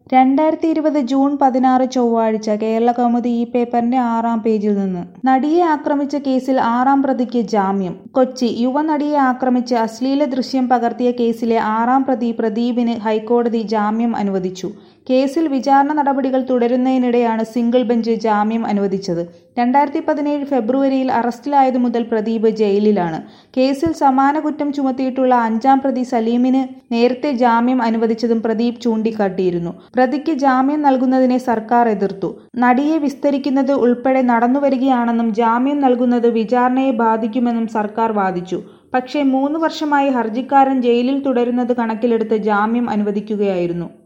രണ്ടായിരത്തി ഇരുപത് ജൂൺ പതിനാറ് ചൊവ്വാഴ്ച കേരളകൗമുദി ഈ പേപ്പറിന്റെ ആറാം പേജിൽ നിന്ന് നടിയെ ആക്രമിച്ച കേസിൽ ആറാം പ്രതിക്ക് ജാമ്യം കൊച്ചി യുവനടിയെ ആക്രമിച്ച് അശ്ലീല ദൃശ്യം പകർത്തിയ കേസിലെ ആറാം പ്രതി പ്രദീപിന് ഹൈക്കോടതി ജാമ്യം അനുവദിച്ചു കേസിൽ വിചാരണ നടപടികൾ തുടരുന്നതിനിടെയാണ് സിംഗിൾ ബെഞ്ച് ജാമ്യം അനുവദിച്ചത് രണ്ടായിരത്തി പതിനേഴ് ഫെബ്രുവരിയിൽ അറസ്റ്റിലായതു മുതൽ പ്രദീപ് ജയിലിലാണ് കേസിൽ സമാന കുറ്റം ചുമത്തിയിട്ടുള്ള അഞ്ചാം പ്രതി സലീമിന് നേരത്തെ ജാമ്യം അനുവദിച്ചതും പ്രദീപ് ചൂണ്ടിക്കാട്ടിയിരുന്നു പ്രതിക്ക് ജാമ്യം നൽകുന്നതിനെ സർക്കാർ എതിർത്തു നടിയെ വിസ്തരിക്കുന്നത് ഉൾപ്പെടെ നടന്നുവരികയാണെന്നും ജാമ്യം നൽകുന്നത് വിചാരണയെ ബാധിക്കുമെന്നും സർക്കാർ വാദിച്ചു പക്ഷേ മൂന്ന് വർഷമായി ഹർജിക്കാരൻ ജയിലിൽ തുടരുന്നത് കണക്കിലെടുത്ത് ജാമ്യം അനുവദിക്കുകയായിരുന്നു